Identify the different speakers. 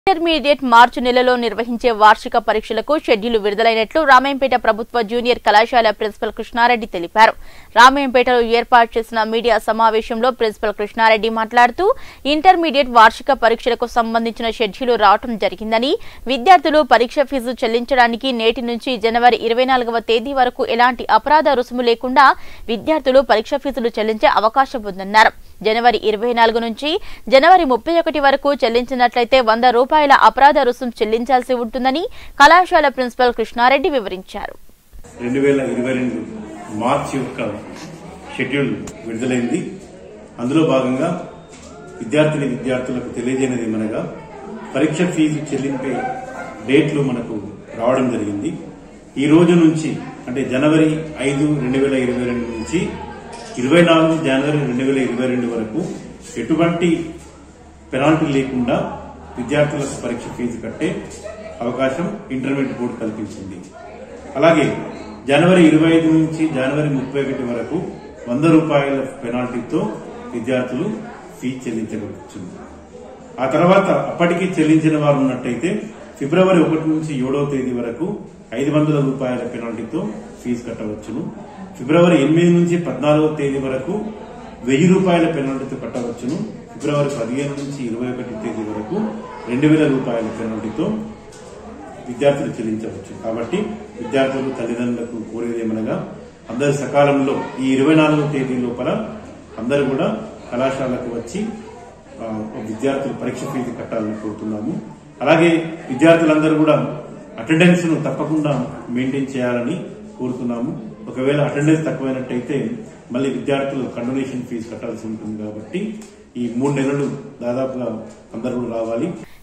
Speaker 1: intermediate మార్చి నెలలో నిర్వహించే వార్షిక పరీక్షలకు షెడ్యూల్ విడుదలైనట్లు రామాయంపేట ప్రభుత్వ జూనియర్ కళాశాల ప్రిన్సిపల్ కృష్ణారెడ్డి తెలిపారు రామాయంపేటలో ఏర్పాటు చేసిన మీడియా సమావేశంలో ప్రిన్సిపల్ కృష్ణారెడ్డి మాట్లాడుతూ ఇంటర్మీడియట్ వార్షిక పరీక్షలకు సంబంధించిన షెడ్యూల్ రావడం జరిగిందని విద్యార్థులు పరీక్ష ఫీజు చెల్లించడానికి నేటి నుంచి జనవరి ఇరవై నాలుగవ తేదీ వరకు ఎలాంటి అపరాధ రుసుము లేకుండా విద్యార్థులు పరీక్ష ఫీజులు చెల్లించే అవకాశం ఉందన్నారు జనవరి ఇరవై నాలుగు నుంచి జనవరి ముప్పై ఒకటి వరకు చెల్లించినట్లయితే వంద రూపాయల అపరాధ రుసుం చెల్లించాల్సి ఉంటుందని కళాశాల ప్రిన్సిపల్ కృష్ణారెడ్డి వివరించారు
Speaker 2: రెండు వేల ఇరవై రెండు మార్చి యొక్క షెడ్యూల్ విడుదలైంది అందులో భాగంగా విద్యార్థిని విద్యార్థులకు తెలియజేయనిది ఏమనగా పరీక్ష ఫీజు చెల్లింపే డేట్లు మనకు రావడం జరిగింది ఈ రోజు నుంచి అంటే జనవరి ఐదు రెండు వేల ఇరవై రెండు నుంచి ఇరవై నాలుగు జనవరి రెండు వేల ఇరవై రెండు వరకు ఎటువంటి పెనాల్టీ లేకుండా విద్యార్థులకు పరీక్ష ఫీజు కట్టే అవకాశం ఇంటర్మీడియట్ బోర్డు కల్పించింది అలాగే జనవరి ఇరవై ఐదు నుంచి జనవరి ముప్పై ఒకటి వరకు వంద రూపాయల పెనాల్టీతో విద్యార్థులు ఫీజు చెల్లించవచ్చు ఆ తర్వాత అప్పటికి చెల్లించిన వారు ఉన్నట్టయితే ఫిబ్రవరి ఒకటి నుంచి ఏడవ తేదీ వరకు ఐదు వందల రూపాయల పెనాల్టీతో ఫీజు కట్టవచ్చును ఫిబ్రవరి ఎనిమిది నుంచి పద్నాలుగవ తేదీ వరకు వెయ్యి రూపాయల పెనాల్టీతో కట్టవచ్చును ఫిబ్రవరి పదిహేను నుంచి ఇరవై ఒకటి తేదీ వరకు రెండు వేల రూపాయల పెనాల్టీతో విద్యార్థులు చెల్లించవచ్చు కాబట్టి విద్యార్థులు తల్లిదండ్రులకు కోరేదేమనగా అందరు సకాలంలో ఈ ఇరవై నాలుగవ తేదీ లోపల అందరూ కూడా కళాశాలకు వచ్చి ఆ, విద్యార్థులు పరీక్ష ఫీజు కట్టాలని కోరుతున్నాము అలాగే విద్యార్థులందరూ కూడా అటెండెన్స్ ను తప్పకుండా మెయింటైన్ చేయాలని కోరుతున్నాము ఒకవేళ అటెండెన్స్ తక్కువైనట్టయితే మళ్ళీ విద్యార్థులు కండోనేషన్ ఫీజు కట్టాల్సి ఉంటుంది కాబట్టి ఈ మూడు నెలలు దాదాపుగా అందరూ రావాలి